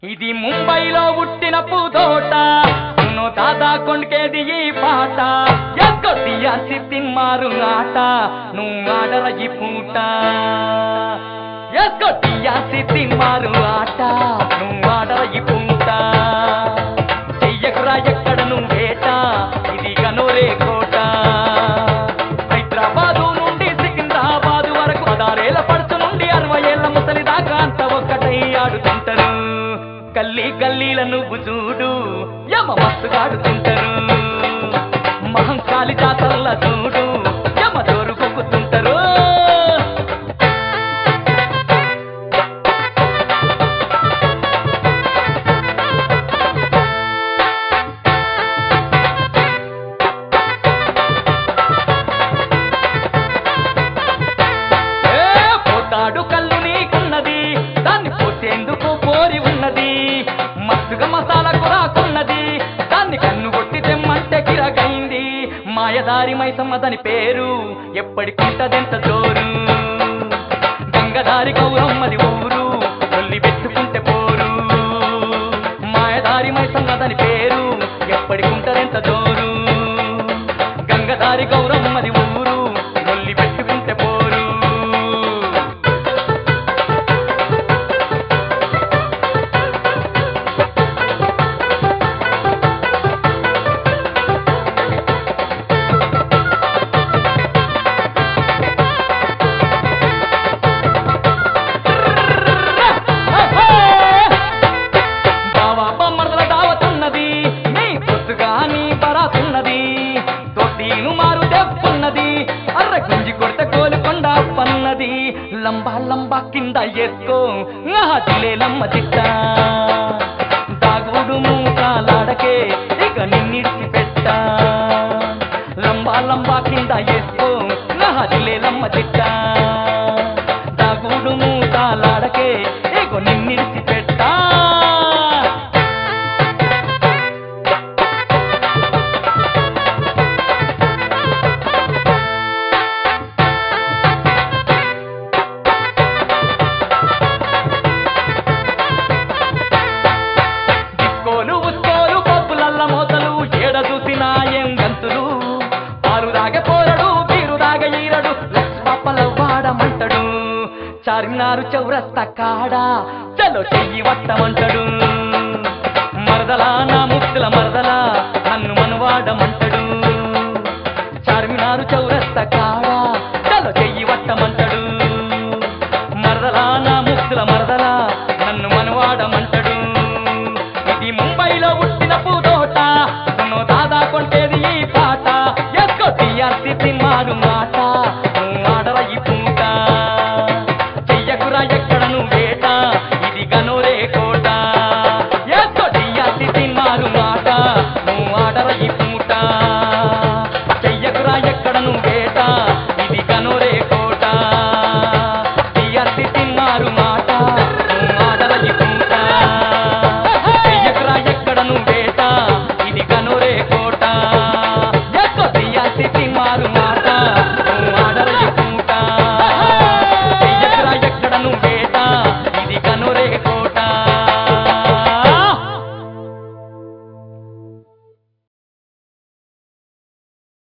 ఇది ముంబైలో పుట్టిన పూదోట సును దాదా కొండకేది ఈ పాట ఎస్కొట్టియాసి తిమ్మారు ఆట నువ్వు ఆడర ఈ పూట ఎస్కొట్టియాసి తిమ్మారు ఆట నువ్వు ఆడర ఈ పూట చెయ్యకురా ఎక్కడ నువ్వేట ఇది గనోరే కోట హైదరాబాదు నుండి సికింద్రాబాదు వరకు పదారేళ్ల పడుచు నుండి అరవై ఏళ్ల ముసలి దాకా అంత ఒక్కటై ఆడుతుంటారు గల్లీ గల్లీల నువ్వు చూడు యమ మస్తుగాడుతుంటారు మహంకాళి జాతరల చూడు యమ జోరు కొక్కుతుంటారు ఏ పోతాడు కళ్ళు నీకున్నది దాన్ని పోసేందుకు పోరి ఉన్నది మస్తుగా మసాలా కురాకున్నది దాన్ని కన్ను కొట్టి తెమ్మంటే గిరగైంది మాయదారి మైసమ్మ దాని పేరు ఎప్పటికుంటదెంత జోరు గంగదారి గౌరమ్మది ఊరు తొల్లి పెట్టుకుంటే పోరు మాయదారి మైసమ్మ దాని పేరు ఎప్పటికుంటదెంత జోరు గంగదారి గౌరమ్మది ఊరు నొల్లి పెట్టుకుంటే పోరు బావా బొమ్మర్దల దావతున్నది నీ పొద్దుగా నీ బరాతున్నది తొట్టిను మారు దెబ్బున్నది అర్ర గుంజి కొడితే కోలుకొండ పన్నది లంబా లంబా కింద ఎత్తుకో జిలే లమ్మ చిట్ట దాగుడు మూకాలాడకే ఇక నిన్నిడిచి పెట్ట లంబా లంబా కింద ఎత్తుకో జిలే లమ్మ చిట్ట దాగుడు మూకాలాడకే ఇక నిన్నిడిచి పెట్టా డిస్కోలు ఉస్కోలు పప్పులల్ల మోతలు ఏడ చూసినా ఏం గంతులు పాలు దాగ పోరడు బీరు దాగ ఈరడు లక్ష పప్పల వాడమంటడు చార్మినారు చౌరస్తా కాడ చలో చెయ్యి వట్టమంటడు